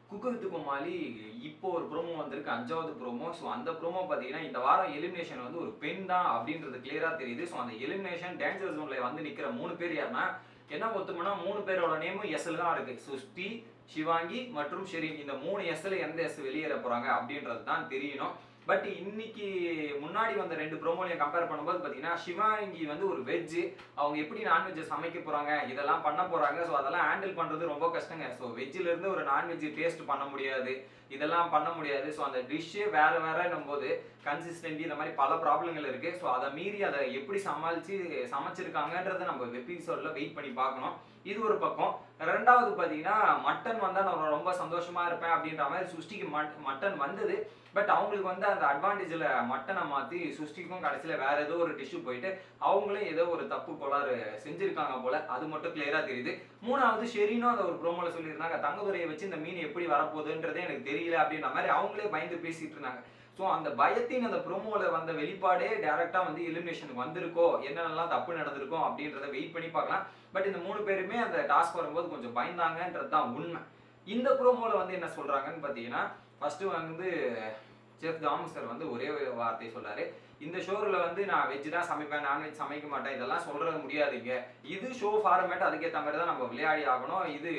குக்கு with கோமாளி இப்போ ஒரு promo வந்திருக்கு அஞ்சாவது ப்ரோமோ ஸோ அந்த ப்ரோமோ பார்த்தீங்கன்னா இந்த வாரம் எலிமினேஷன் வந்து ஒரு பெண் தான் அப்படின்றது கிளியராக தெரியுது ஸோ அந்த எலிமினேஷன் டேஞ்சர் ஜோனில் வந்து நிற்கிற மூணு பேர் யாருன்னா என்ன ஒத்துமனா மூணு பேரோட நேமும் எஸ்எல் தான் இருக்கு சுஷ்டி சிவாங்கி மற்றும் ஷெரீன் இந்த மூணு எஸ்எல் எந்த எஸ் வெளியேற போறாங்க அப்படின்றது தான் தெரியணும் பட் இன்னைக்கு முன்னாடி வந்த ரெண்டு ப்ரோமோலையும் கம்பேர் பண்ணும்போது பார்த்தீங்கன்னா சிவாங்கி வந்து ஒரு வெஜ்ஜு அவங்க எப்படி நான்வெஜ்ஜை சமைக்க போறாங்க இதெல்லாம் பண்ண போறாங்க ஸோ அதெல்லாம் ஹேண்டில் பண்றது ரொம்ப கஷ்டங்க ஸோ வெஜ்ஜில இருந்து ஒரு நான்வெஜ் டேஸ்ட் பண்ண முடியாது இதெல்லாம் பண்ண முடியாது ஸோ அந்த டிஷ்ஷே வேற வேறன்னும் போது கன்சிஸ்டன்டி இந்த மாதிரி பல ப்ராப்ளங்கள் இருக்கு ஸோ அதை மீறி அதை எப்படி சமாளிச்சு சமைச்சிருக்காங்கன்றதை நம்ம எபிசோட்ல வெயிட் பண்ணி பார்க்கணும் இது ஒரு பக்கம் ரெண்டாவது பார்த்தீங்கன்னா மட்டன் வந்தா நான் ரொம்ப சந்தோஷமா இருப்பேன் அப்படின்ற மாதிரி சுஷ்டிக்கு மட்- மட்டன் வந்தது பட் அவங்களுக்கு வந்து அந்த அட்வான்டேஜில் மட்டனை மாற்றி சுஷ்டிக்கும் கடைசியில் வேற ஏதோ ஒரு டிஷ்ஷு போயிட்டு அவங்களும் ஏதோ ஒரு தப்பு கோளாறு செஞ்சிருக்காங்க போல அது மட்டும் கிளியரா தெரியுது மூணாவது ஷெரீனும் அந்த ஒரு ப்ரோமோல சொல்லியிருந்தாங்க தங்கதுரையை வச்சு இந்த மீன் எப்படி வரப்போகுதுன்றதே எனக்கு தெரியல அப்படின்ற மாதிரி அவங்களே பயந்து பேசிட்டு இருந்தாங்க ஸோ அந்த பயத்தின் அந்த ப்ரோமோவில் வந்த வெளிப்பாடே டேரெக்டாக வந்து எலிமினேஷனுக்கு வந்திருக்கோ என்னென்னலாம் தப்பு நடந்திருக்கோ அப்படின்றத வெயிட் பண்ணி பார்க்கலாம் பட் இந்த மூணு பேருமே அந்த டாஸ்க் வரும்போது கொஞ்சம் பயந்தாங்கன்றது தான் உண்மை இந்த ப்ரோமோவில் வந்து என்ன சொல்கிறாங்கன்னு பார்த்தீங்கன்னா ஃபஸ்ட்டு வந்து செஃப் தாமு சார் வந்து ஒரே ஒரு வார்த்தை சொல்றாரு இந்த ஷோரில் வந்து நான் வெஜ் தான் சமைப்பேன் நான்வெஜ் சமைக்க மாட்டேன் இதெல்லாம் சொல்றது முடியாதுங்க இது ஷோ ஃபார்மேட் அதுக்கேற்ற மாதிரி தான் நம்ம விளையாடி ஆகணும் இது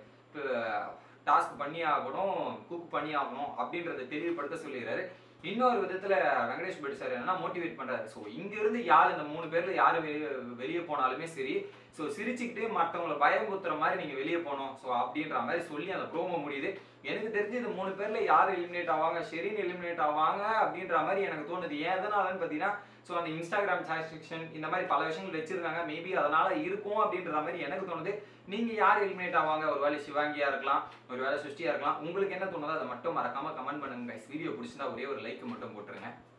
டாஸ்க் பண்ணி ஆகணும் குக் பண்ணி ஆகணும் அப்படின்றத தெளிவுபடுத்த சொல்லிடுறாரு இன்னொரு விதத்துல வெங்கடேஷ் பட் சார் என்னன்னா மோட்டிவேட் பண்றாரு ஸோ இங்க இருந்து யார் இந்த மூணு பேர்ல யாரு வெளியே வெளியே போனாலுமே சரி ஸோ சிரிச்சுக்கிட்டு மற்றவங்களை பயமுறுத்துற மாதிரி நீங்க வெளியே போகணும் ஸோ அப்படின்ற மாதிரி சொல்லி அந்த ப்ரோமோ முடியுது எனக்கு தெரிஞ்சு இந்த மூணு பேர்ல யார் எலிமினேட் ஆவாங்க ஷெரீன் எலிமினேட் ஆவாங்க அப்படின்ற மாதிரி எனக்கு தோணுது ஏன் எதனாலன்னு பார்த்தீங்கன்னா ஸோ அந்த இன்ஸ்டாகிராம் செக்ஷன் இந்த மாதிரி பல விஷயங்கள் வச்சிருக்காங்க மேபி அதனால இருக்கும் அப்படின்ற மாதிரி எனக்கு தோணுது நீங்க யார் எலிமினேட் ஆவாங்க ஒருவேளை சிவாங்கியா இருக்கலாம் ஒருவேளை சுஷ்டியா இருக்கலாம் உங்களுக்கு என்ன தோணுதோ அதை மட்டும் மறக்காம கமெண்ட் பண்ணுங்க guys. வீடியோ பிடிச்சிருந்தா ஒரே ஒரு லைக் மட்டும் போட்டுருங்க